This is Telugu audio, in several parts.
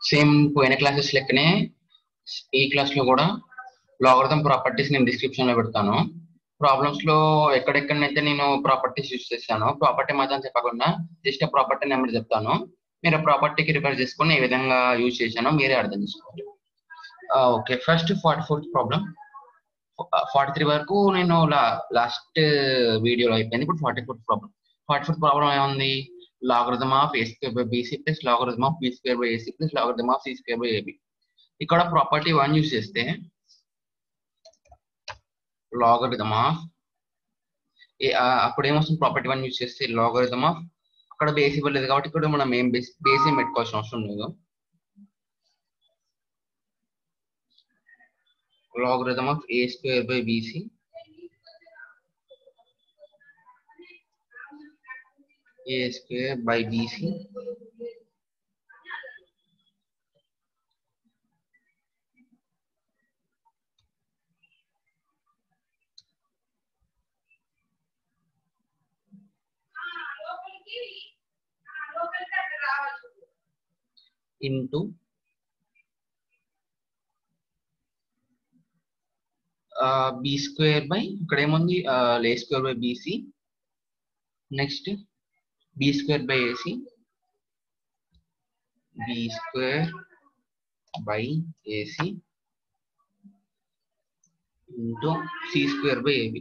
సేమ్ పోయిన క్లాసెస్ లెక్కనే ఈ క్లాస్ లో కూడా లాగరిథం ప్రాపర్టీస్ నేను డిస్క్రిప్షన్ లో పెడతాను ప్రాబ్లమ్స్ లో ఎక్కడెక్కడైతే నేను ప్రాపర్టీస్ యూస్ చేస్తాను ప్రాపర్టీ మాత్రం చెప్పకుండా జస్ట్ ప్రాపర్టీ నెంబర్ చెప్తాను మీరు ప్రాపర్టీకి రిఫర్ చేసుకొని ఏ విధంగా యూజ్ చేశానో మీరే అర్థం చేసుకోవాలి okay first forty fourth problem forty three వరకు నేను లాస్ట్ వీడియోలో అయిపోయింది ఇప్పుడు forty fourth problem forty fourth problem ఏముంది logarithm of A square by BC plus logarithm of B square by AC plus logarithm of C square by AB ఇక్కడ ప్రాపర్టీ వన్ యూస్ చేస్తే లాగరిథమ్ ఆఫ్ అప్పుడు ఏమొస్తుంది ప్రాపర్టీ వన్ యూస్ చేస్తే లాగరిథమ్ ఆఫ్ అక్కడ బేస్ ఇవ్వలేదు కాబట్టి ఇక్కడ మనం ఏం బేస్ బేస్ ఏం పెట్టుకోవాల్సిన అవసరం లేదు logarithm of a square by bc a square by bc into B square by ఇక్కడ ఏముంది లే square by BC next B square by AC B square by AC into C square by AB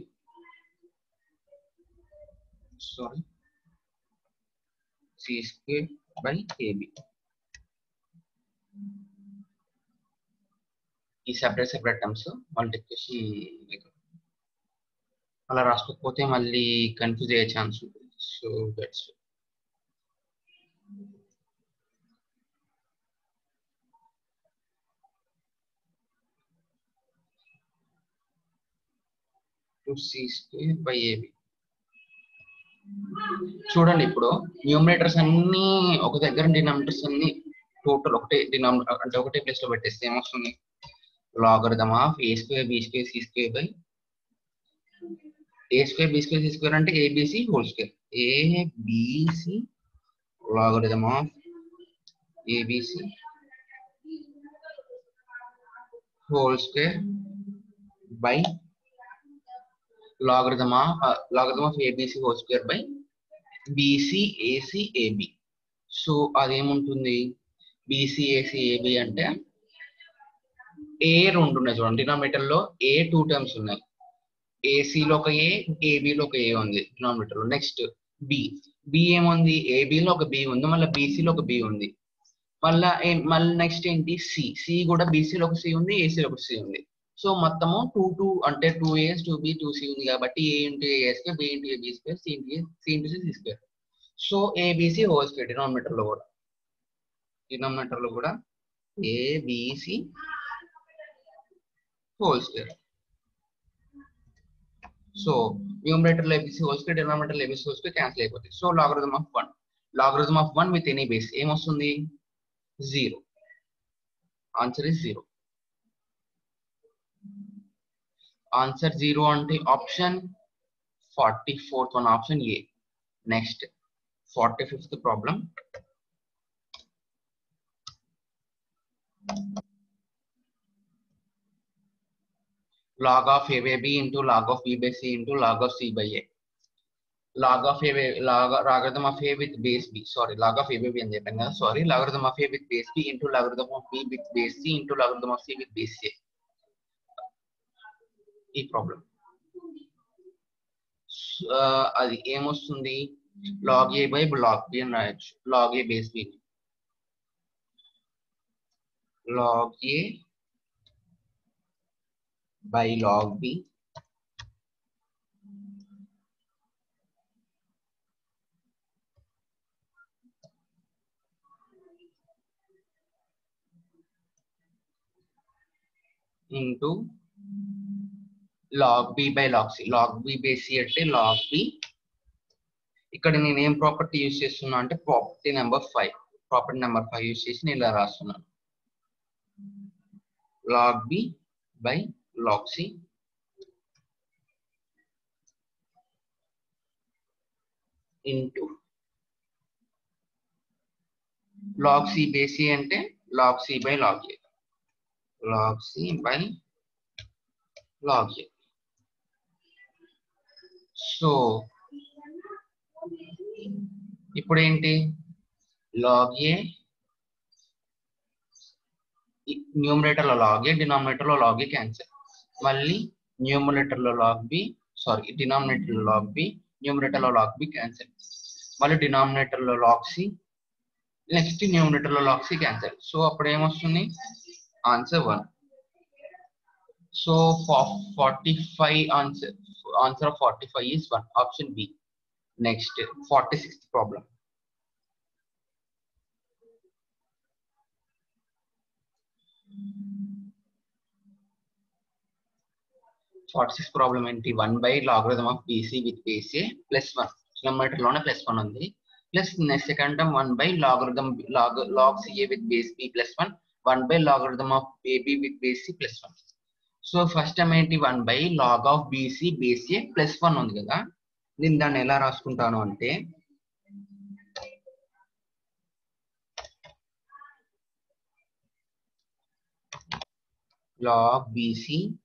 sorry C square by AB ఈ సెపరేట్ సెపరేట్ టర్మ్స్ మల్టిప్లికేషన్ అలా రాసుకోకపోతే మళ్ళీ కన్ఫ్యూజ్ అయ్యే ఛాన్స్ ఉంటుంది సో దట్స్ బై ఏబి చూడండి ఇప్పుడు న్యూమినేటర్స్ అన్ని ఒక దగ్గర డినామినేటర్స్ అన్ని టోటల్ ఒకటే డినామినేటర్ అంటే ఒకటే ప్లేస్ లో పెట్టేస్తే ఏమొస్తుంది logarithm of a square b square c square by a square b square c square అంటే abc whole square abc logarithm of abc whole square by logarithm of uh, logarithm of abc whole square by bc ac ab so అదేముంటుంది bc ac ab అంటే ఏ రెండు ఉన్నాయి చూడండి డినామినేటర్ లో ఏ టూ టర్మ్స్ ఉన్నాయి ఏసీలో ఒక ఏ ఏబిలో ఒక ఏ ఉంది డినామినేటర్ లో నెక్స్ట్ బి బి ఏముంది ఏబిలో ఒక బి ఉంది మళ్ళీ బీసీలో ఒక బి ఉంది మళ్ళా మళ్ళీ నెక్స్ట్ ఏంటి సి సి కూడా బీసీలో ఒక సి ఉంది ఏసీలో ఒక సి ఉంది సో మొత్తము టూ టూ అంటే two A's two B two C ఉంది కాబట్టి A into A square B into A B square C into C into C square so ABC whole square denominator లో కూడా డినామినేటర్ లో కూడా ABC whole square. So numerator లో ABC whole square, denominator లో ABC whole square cancel అయిపోతుంది. So logarithm of 1. Logarithm of 1 with any base ఏమొస్తుంది zero answer is zero answer zero అంటే option forty fourth one option A next forty fifth problem log of a by b into log of b by c into log of c by a. Log of a by log logarithm of a with base b. Sorry, log of a by b అని చెప్పాను కదా sorry logarithm of a with base b into logarithm of b with base c into logarithm of c with base a. ఈ ప్రాబ్లం అది ఏమొస్తుంది log A by log B అని రాయొచ్చు log A base B log A by log b into log b by log c log b by c అంటే log b ఇక్కడ నేను ఏం ప్రాపర్టీ యూజ్ చేస్తున్నా అంటే property number five property number five use చేసి నేను ఇలా రాస్తున్నాను log b by log c into log c బేసి అంటే log c by log a log c by log a so ఇప్పుడు ఏంటి లాగ్ ఏ న్యూమరేటర్ లో లాగ్ ఏ డినామినేటర్ లో లాగ్ ఏ క్యాన్సిల్ మళ్ళీ న్యూమరేటర్ లో లాగ్ బి సారీ డినామినేటర్ లో లాగ్ బి న్యూమరేటర్ లో లాగ్ బి క్యాన్సిల్ మళ్ళీ డినామినేటర్ లో లాగ్ సి నెక్స్ట్ న్యూమరేటర్ లో లాగ్ సి క్యాన్సిల్ సో అప్పుడు ఏమొస్తుంది answer one so forty five answer answer of forty five is one option B next forty sixth problem forty six problem ఏంటి one by logarithm of BC with base plus one kilometre లోనే ప్లస్ వన్ ఉంది plus next second term one by logarithm log log CA with base B plus one one by logarithm of AB with base plus one so first time ఏంటి one by log of BC base plus one ఉంది కదా నేను దాన్ని ఎలా రాసుకుంటాను అంటే log BC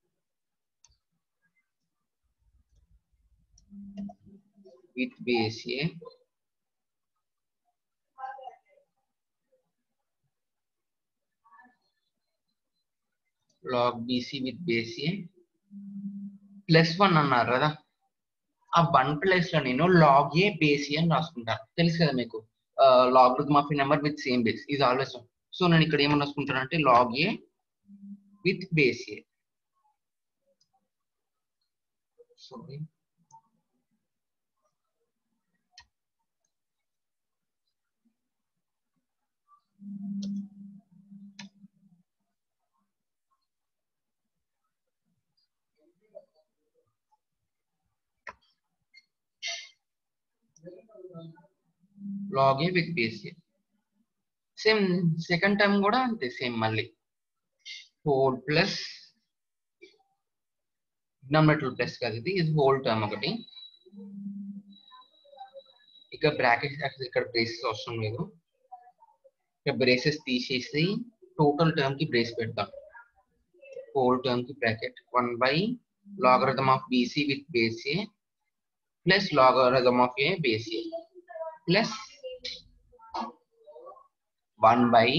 with base A log BC with base A plus one అన్నారు కదా ఆ వన్ ప్లేస్ లో నేను లాగ్ ఏ బేస్ ఏ అని రాసుకుంటాను తెలుసు కదా మీకు లాగ్ మాఫీ నెంబర్ విత్ సేమ్ బేస్ ఇది ఆల్వేస్ సో నేను ఇక్కడ ఏమని రాసుకుంటాను అంటే log A with base A. Sorry. log A with base A. Same second time కూడా అంతే సేమ్ మళ్ళీ హోల్ ప్లస్ డినామినేటర్ ప్లస్ కాదు ఇది ఇది హోల్ టర్మ్ ఒకటి ఇక్కడ బ్రాకెట్ ఇక్కడ బ్రేసెస్ అవసరం లేదు ఇక్కడ బ్రేసెస్ తీసేసి టోటల్ టర్మ్ కి బ్రేస్ పెడతాం హోల్ టర్మ్ కి bracket one by logarithm of BC with base A plus logarithm of A base A plus one by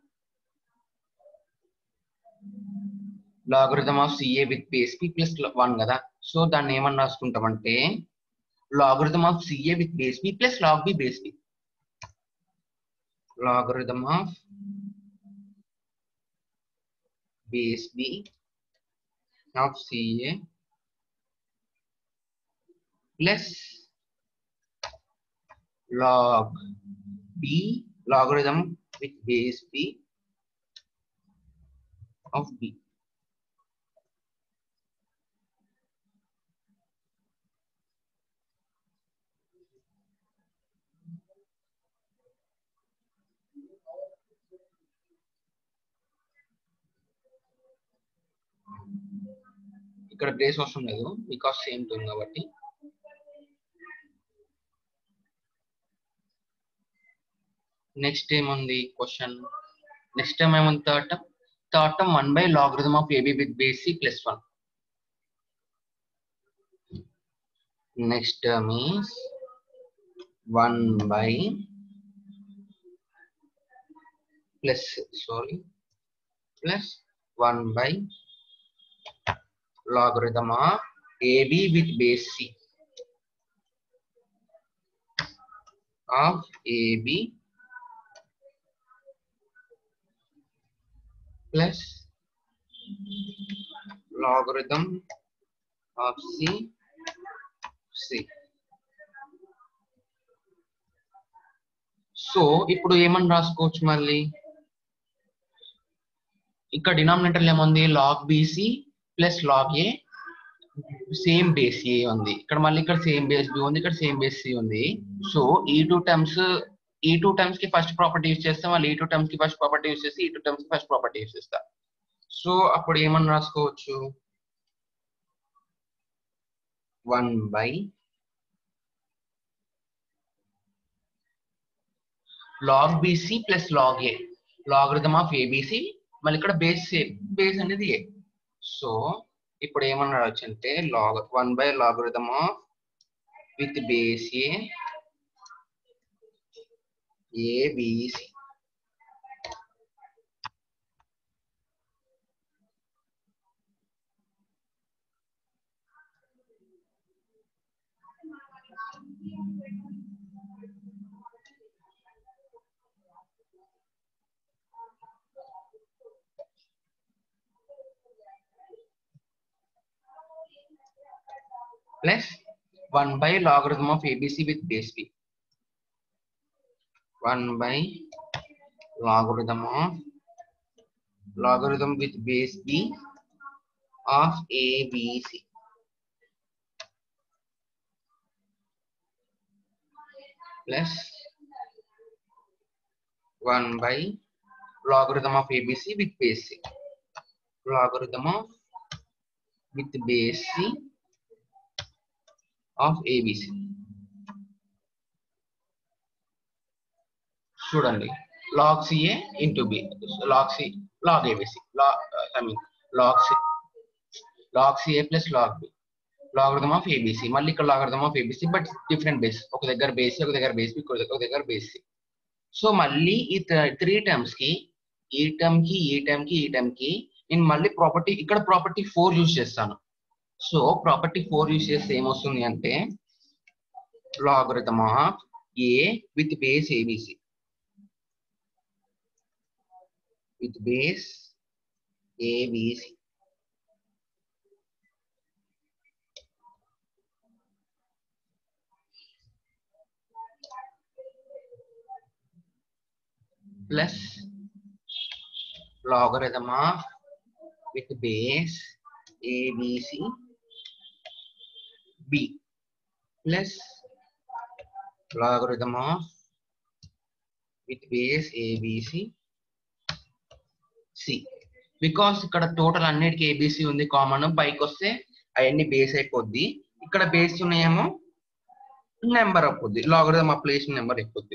logarithm of CA with base P plus one కదా సో దాన్ని ఏమని రాసుకుంటామంటే logarithm of CA with base P plus log B base P logarithm of base B of CA plus log B logarithm with base B of b ఇక్కడ బ్రేస్ అవసరం లేదు బికాస్ సేమ్ టూన్ కాబట్టి నెక్స్ట్ ఏముంది క్వశ్చన్ నెక్స్ట్ టైం ఏముంది third term third term one by logarithm of AB with base C plus one next term is one by plus sorry plus one by logarithm of AB with base C of AB plus logarithm of c c so ఇప్పుడు ఏమని రాసుకోవచ్చు మళ్ళీ ఇక్కడ డినామినేటర్ ఏముంది log BC plus log A same base A ఉంది ఇక్కడ మళ్ళీ ఇక్కడ సేమ్ బేస్ బి ఉంది ఇక్కడ సేమ్ బేస్ సి ఉంది సో ఈ టూ టర్మ్స్ ఈ టూ టర్మ్స్ కి ఫస్ట్ ప్రాపర్టీ యూస్ చేస్తాం మళ్ళీ ఈ టూ టర్మ్స్ కి ఫస్ట్ ప్రాపర్టీ యూస్ చేసి ఈ టూ టర్మ్స్ కి ఫస్ట్ ప్రాపర్టీ యూస్ చేస్తా సో అప్పుడు ఏమని రాసుకోవచ్చు one by log BC plus log A logarithm of ABC మళ్ళీ ఇక్కడ బేస్ బేస్ అనేది ఏ సో ఇప్పుడు ఏమన్నా రావచ్చు అంటే log one by logarithm of with base A ABC plus 1 by logarithm of ABC with base B. 1 by logarithm of logarithm with base B of ABC. Plus 1 by logarithm of ABC with base C. Logarithm of with base C of ABC. చూడండి log CA into B. log C, log ABC. Log, uh, I mean, log C, log CA plus log B. Logarithm of ABC మళ్ళీ ఇక్కడ logarithm of ABC but different base ఒక దగ్గర బేస్ ఒక దగ్గర బేస్ ఒక దగ్గర బేస్ సో మళ్ళీ ఈ త్రీ టర్మ్స్ కి ఈ టర్మ్ కి ఈ టర్మ్ కి ఈ టర్మ్ కి నేను మళ్ళీ ప్రాపర్టీ ఇక్కడ ప్రాపర్టీ ఫోర్ యూజ్ చేస్తాను సో ప్రాపర్టీ ఫోర్ యూజ్ చేస్తే ఏమొస్తుంది అంటే logarithm of A with base ABC with base ABC plus logarithm of with base ABC B plus logarithm of with base ABC C because ఇక్కడ టోటల్ అన్నిటికీ ఏబిసి ఉంది కామన్ పైకి వస్తే అవన్నీ బేస్ అయిపోద్ది ఇక్కడ బేస్ ఉన్నాయేమో నెంబర్ అయిపోద్ది లాగరిథం అప్లికేషన్ నెంబర్ అయిపోద్ది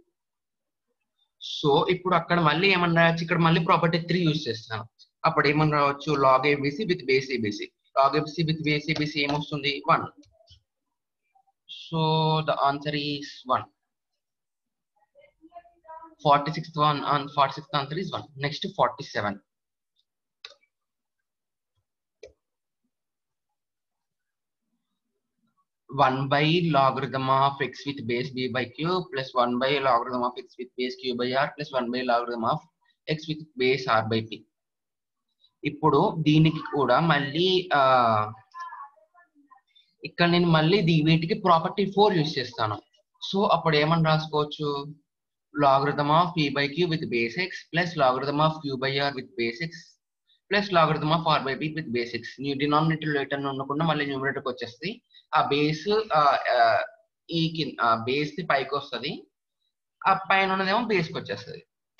సో ఇప్పుడు అక్కడ మళ్ళీ ఏమన్నా రావచ్చు ఇక్కడ మళ్ళీ ప్రాపర్టీ త్రీ యూజ్ చేస్తాను అప్పుడు ఏమన్నా రావచ్చు log ABC with base ABC log ABC with base ABC ఏమొస్తుంది one so the answer is one forty sixth one forty sixth answer is one next forty seven one by logarithm of X with base B by Q plus one by logarithm of X with base Q by R plus one by logarithm of X with base R by P ఇప్పుడు దీనికి కూడా మళ్ళీ ఆ ఇక్కడ నేను మళ్ళీ దీ వీటికి ప్రాపర్టీ ఫోర్ యూజ్ చేస్తాను సో అప్పుడు ఏమని రాసుకోవచ్చు logarithm of P by Q with base X plus logarithm of Q by R with base X plus logarithm of R by P with basics నీ డినామినేటర్ లేటర్ ఉండకుండా మళ్ళీ న్యూమినేటర్కి వచ్చేస్తుంది ఆ బేస్ ఈ కింద బేస్ ది పైకి వస్తుంది ఆ పైన ఉన్నదేమో బేస్కి వచ్చేస్తుంది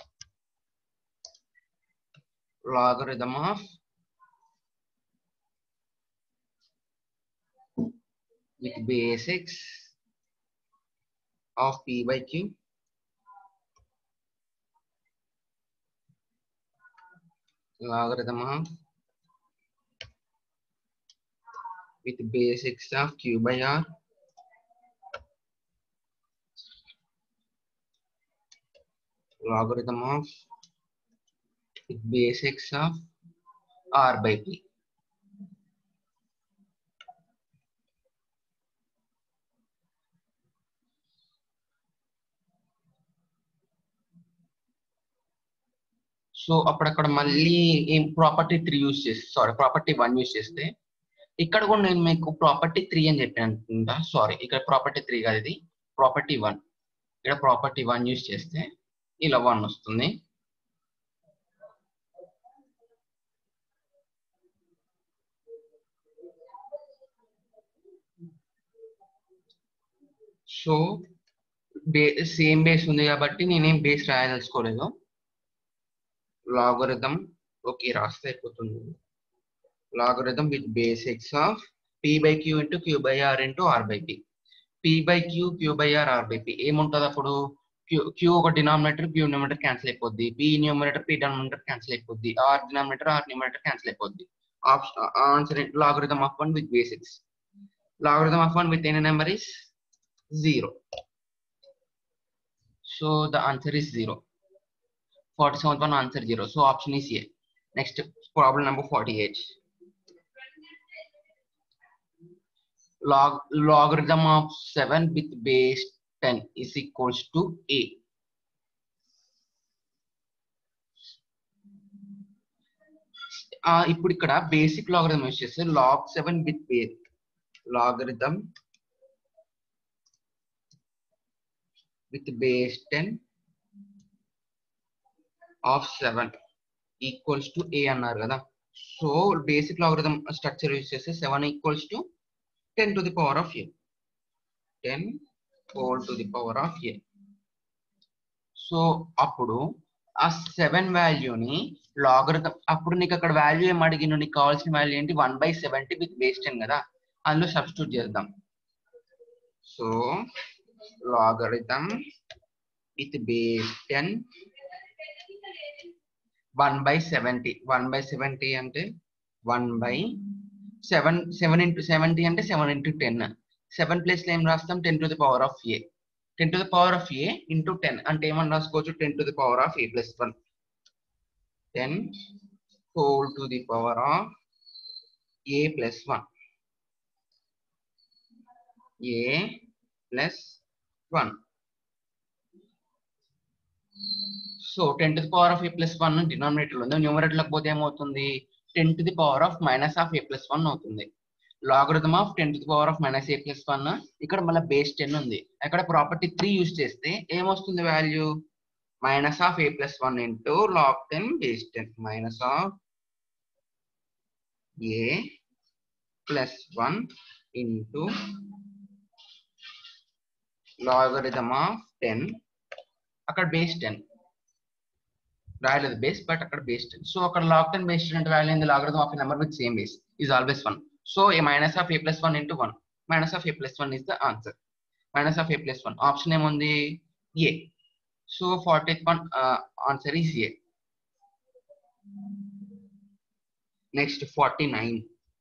logarithm of with basics of p by q logarithm of with basics of q by r logarithm of with basics of r by p so అప్పుడక్కడ మళ్ళీ ఏం ప్రాపర్టీ త్రీ యూస్ చేస్తే సారీ ప్రాపర్టీ వన్ యూస్ చేస్తే ఇక్కడ కూడా నేను మీకు ప్రాపర్టీ త్రీ అని చెప్పాను సారీ ఇక్కడ ప్రాపర్టీ త్రీ కాదు ఇది ప్రాపర్టీ వన్ ఇక్కడ ప్రాపర్టీ వన్ యూస్ చేస్తే ఇలా వన్ వస్తుంది సో బే సేమ్ బేస్ ఉంది కాబట్టి నేనేం బేస్ రాయదలుచుకోలేదు లాగరిథం ఓకే రాస్తే అయిపోతుంది logarithm with basics of P by Q into Q by R into R by P P by Q Q by R R by P ఏముంటుంది అప్పుడు క్యూ క్యూ ఒక డినామినేటర్ క్యూ న్యూమినేటర్ క్యాన్సిల్ అయిపోద్ది P numerator P denominator cancel అయిపోద్ది R denominator R numerator cancel అయిపోద్ది option answer logarithm of one with basics logarithm of one with any number is zero so the answer is zero forty seventh one answer zero so option is A next problem number forty eight log logarithm of 7 with base 10 is equals to a ఇప్పుడు ఇక్కడ బేసిక్ లాగరిథం యూస్ చేస్తే log seven with base logarithm with base ten of seven equals to A అన్నారు కదా so basic logarithm structure use చేస్తే seven equals to 10 to the power of a 10 whole to the power of a so అప్పుడు ఆ సెవెన్ వాల్యూని లాగరిథం అప్పుడు నీకు అక్కడ వాల్యూ ఏం అడిగిన నీకు కావాల్సిన వాల్యూ ఏంటి one by seventy with base ten కదా అందులో సబ్స్టిట్యూట్ చేద్దాం so logarithm with base ten one by seventy one by seventy అంటే one by seven seven into seventy అంటే సెవెన్ ఇంటూ టెన్ సెవెన్ ప్లేస్లో ఏం రాస్తాం ten to the power of A ten to the power of A into ten అంటే ఏమని రాసుకోవచ్చు ten to the power of A plus one ten whole to the power of A plus one A plus one so ten to the power of A plus one denominator ఉంది న్యూమరేటర్లకు పోతే ఏమవుతుంది ten to the power of minus of A plus one అవుతుంది logarithm of ten to the power of minus A plus one ఇక్కడ మళ్ళీ బేస్ టెన్ ఉంది అక్కడ ప్రాపర్టీ త్రీ యూజ్ చేస్తే ఏమొస్తుంది value minus of A plus one into log ten base ten minus of A plus one into logarithm of ten అక్కడ బేస్ టెన్ రాయలేదు బేస్ బట్ అక్కడ బేస్ టెన్ సో అక్కడ log ten base ten value in the logarithm of number with same base is always one so A minus of A plus one into one minus of A plus one is the answer minus of A plus one option ఏముంది A so forty one answer is A next forty nine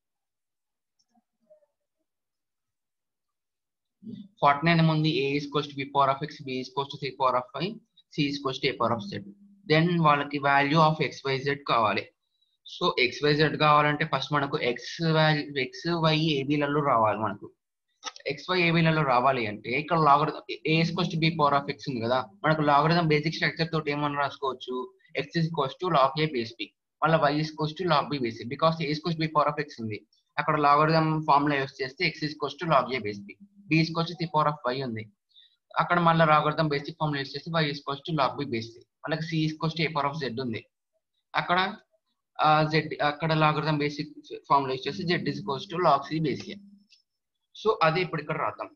forty nine ఏముంది A is coast B power of X B is coast C power of five C is coast A power of Z then వాళ్ళకి value of X Y Z కావాలి సో ఎక్స్ వై జెడ్ కావాలంటే ఫస్ట్ మనకు ఎక్స్ వాల్యూ ఎక్స్ వై ఏబీలలో రావాలి మనకు ఎక్స్ వై ఏబీలలో రావాలి అంటే ఇక్కడ logarithm A coast B power of X ఉంది కదా మనకు లాగరిథం బేసిక్ స్ట్రక్చర్ తోటి ఏమని రాసుకోవచ్చు X is Coast to log A base B మళ్ళీ Y is Coast to log B base because A coast B power of X ఉంది అక్కడ లాగరిథం ఫార్ములా యూస్ చేస్తే X is Coast to log A base B B is coast the power of Y ఉంది అక్కడ మళ్ళీ లాగరిథం బేసిక్ ఫార్ములా యూస్ చేస్తే Y is Coast to log B base C మనకి సి ఇస్ కోస్ట్ ఏ పవర్ ఆఫ్ జెడ్ ఉంది అక్కడ జెడ్ అక్కడ లాగరిథం బేసిక్ ఫార్ములా యూస్ చేస్తే జెడ్ ఇస్ Coast to log C base A so అదే ఇప్పుడు ఇక్కడ రాద్దాం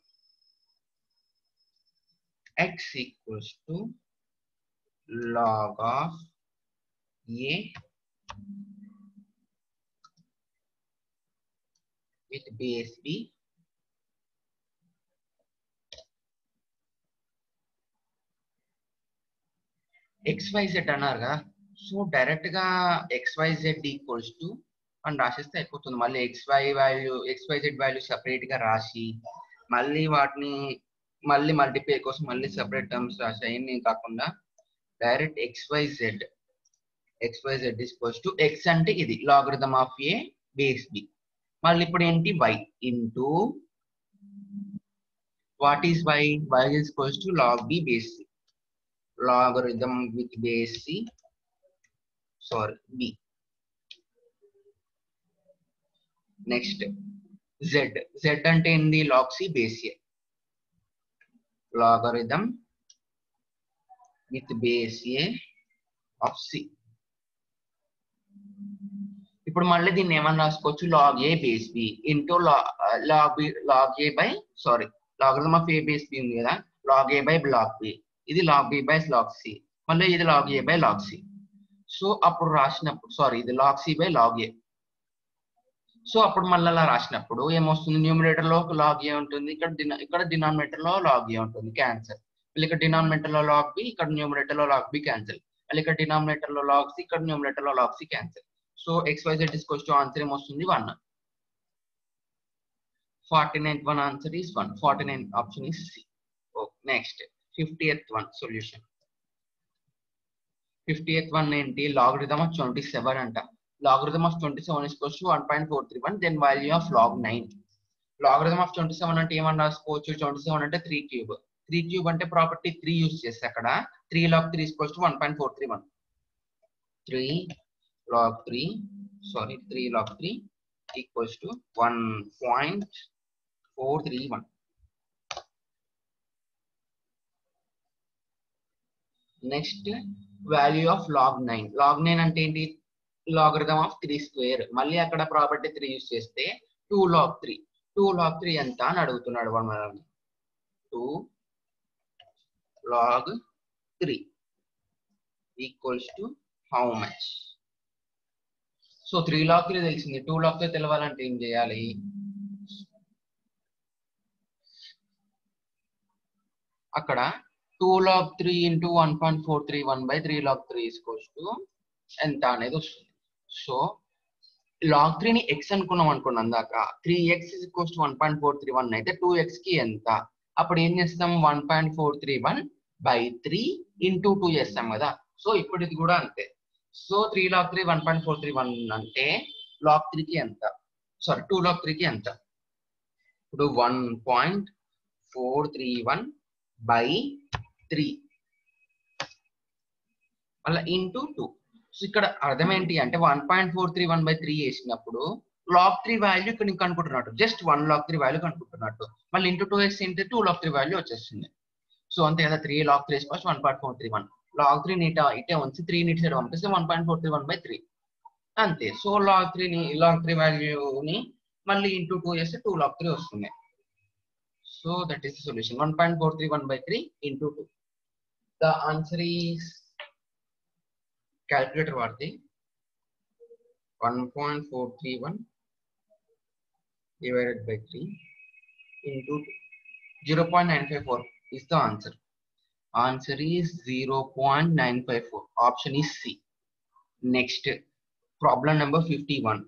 X equals to log of A with base B X Y Z అన్నారు కదా సో డైరెక్ట్ గా X Y Z equals to అని రాసేస్తే అయిపోతుంది మళ్ళీ X Y value X Y Z value separate గా రాసి మళ్ళీ వాటిని మళ్ళీ మల్టిప్లై కోసం మళ్ళీ సెపరేట్ టర్మ్స్ రాసి అవన్నీ కాకుండా direct X Y Z X Y Z equals to X అంటే ఇది logarithm of A base B మళ్ళీ ఇప్పుడు ఏంటి Y into what is Y Y is equals to log B base C logarithm with base c sorry b next Z Z అంటే ఏంది log C base A logarithm with base A of C ఇప్పుడు మళ్ళీ దీన్ని ఏమని రాసుకోవచ్చు log A base B into log B log A by sorry logarithm of A base B ఉంది కదా log A by log B ఇది log B by log C మళ్ళీ ఇది log A by log C so అప్పుడు రాసినప్పుడు సారీ ఇది log C by log A so అప్పుడు మళ్ళీ అలా రాసినప్పుడు ఏమొస్తుంది న్యూమినేటర్ లో లాగ్ ఏ ఉంటుంది ఇక్కడ ఇక్కడ డినామినేటర్ లో లాగ్ ఏ ఉంటుంది క్యాన్సర్ మళ్ళీ ఇక్కడ డినామినేటర్ లో లాగ్ బి ఇక్కడ న్యూమినేటర్ లో లాగ్ బి క్యాన్సిల్ మళ్ళీ ఇక్కడ డినామినేటర్ లో లాగ్ సి ఇక్కడ న్యూమినేటర్ లో log C cancel so X Y Z is to answer ఏమొస్తుంది one forty ninth one answer is one forty nine option is C next fiftieth one solution fiftieth one ఏంటి లాగరిథమ్ ఆఫ్ ట్వంటీ సెవెన్ అంట logarithm of twenty seven is to one point four three one then value of log nine logarithm of twenty seven అంటే ఏమన్నా రాసుకోవచ్చు ట్వంటీ సెవెన్ అంటే త్రీ క్యూబ్ త్రీ క్యూబ్ అంటే ప్రాపర్టీ త్రీ యూజ్ చేస్తే అక్కడ three log three equals to one point four three one three log three sorry three log three equals to one point four three one next value of log nine log nine అంటే ఏంటి లాగరిథమ్ ఆఫ్ త్రీ స్క్వేర్ మళ్ళీ అక్కడ ప్రాపర్టీ త్రీ యూజ్ చేస్తే two log three two log three ఎంత అని అడుగుతున్నాడు వాడు మనల్ని two log three equals to how much so three log three తెలిసింది టూ లాగ్ త్రీ తెలవాలంటే ఏం చేయాలి అక్కడ two log three into one point four three one by three log three equals to ఎంత అనేది వస్తుంది సో లాగ్ త్రీని ఎక్స్ అనుకున్నాం అనుకున్నాం అందాక three x equals to one point four three one అయితే టూ ఎక్స్ కి ఎంత అప్పుడు ఏం చేస్తాం one point four three one by three into two చేస్తాం కదా సో ఇప్పుడు ఇది కూడా అంతే so three log three one point four three one అంటే లాగ్ త్రీకి ఎంత సారీ టూ లాగ్ త్రీకి ఎంత ఇప్పుడు one point four three one by three మళ్ళీ ఇంటూ టూ సో ఇక్కడ అర్థం ఏంటి అంటే one point four three one by three వేసినప్పుడు లాగ్ త్రీ వాల్యూ ఇక్కడ ఇంకా అనుకుంటున్నట్టు just one log three value కనుక్కుంటున్నట్టు మళ్ళీ into two x into two log three value వచ్చేస్తుంది సో అంతే కదా three log three first one point four three one log three నీట ఇటే ఉంచి త్రీ నీట్ సైడ్ పంపిస్తే one point four three one by three అంతే సో లాగ్ త్రీని లాగ్ త్రీ వాల్యూని మళ్ళీ ఇంటూ టూ చేస్తే టూ లాగ్ త్రీ వస్తుంది so that is the solution one point four three one by three into two the answer is calculator వాడితే one point four three one divided by three into zero point nine five four is the answer. Answer is 0.954. Option is C. Next, problem number 51.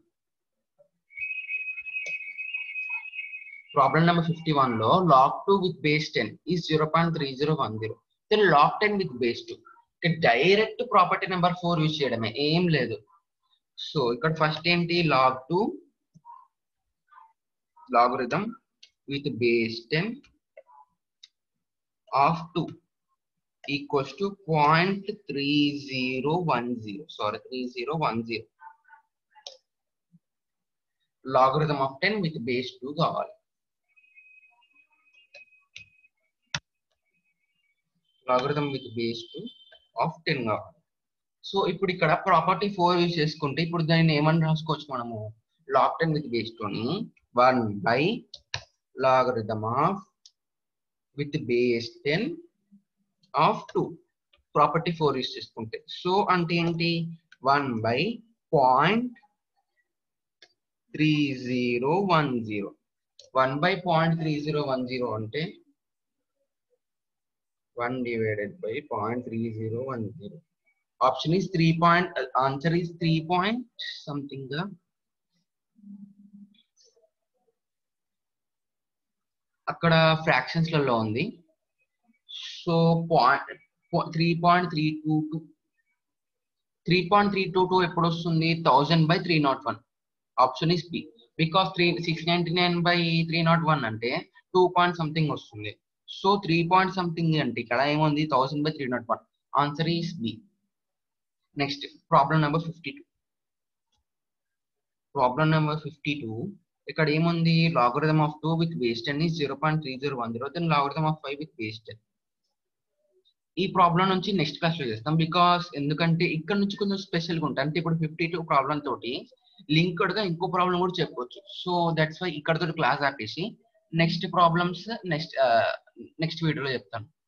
Problem number 51 లో log 2 with base 10 is 0.3010. Then log 10 with base 2. ఇక్కడ direct property number four use చేయడమే ఏం లేదు సో ఇక్కడ ఫస్ట్ ఏంటి log two logarithm with base ten of two equals to point three zero one zero sorry three zero one zero logarithm of ten with base two కావాలి logarithm with base two of ten కావాలి సో ఇప్పుడు ఇక్కడ ప్రాపర్టీ ఫోర్ యూజ్ చేసుకుంటే ఇప్పుడు దాన్ని ఏమని రాసుకోవచ్చు మనము లాగ్ టెన్ విత్ బేస్ టూని one by logarithm of with base ten of two property four use చేసుకుంటే సో అంటే ఏంటి one by point three zero one zero one by point three zero one zero అంటే one divided by point three zero one zero option is three point answer is three point something అక్కడ ఫ్రాక్షన్స్ లలో ఉంది so point three point three two two three point three two two ఎప్పుడు వస్తుంది thousand by three nought one option is B because three six ninety nine by three nought one అంటే టూ పాయింట్ సంథింగ్ వస్తుంది సో త్రీ పాయింట్ సంథింగ్ అంటే ఇక్కడ ఏముంది thousand by three nought one answer is B next problem number fifty two problem number fifty two ఇక్కడ ఏముంది logarithm of two with base ten is zero point three zero one zero then logarithm of five with base ten ఈ ప్రాబ్లం నుంచి నెక్స్ట్ క్లాస్ లో చేస్తాం బికాస్ ఎందుకంటే ఇక్కడ నుంచి కొంచెం స్పెషల్గా ఉంటాయి అంటే ఇప్పుడు ఫిఫ్టీ టూ ప్రాబ్లం తోటి లింక్డ్ గా ఇంకో ప్రాబ్లం కూడా చెప్పొచ్చు సో దట్స్ వై ఇక్కడ క్లాస్ ఆపేసి నెక్స్ట్ ప్రాబ్లమ్స్ నెక్స్ట్ నెక్స్ట్ వీడియోలో చెప్తాను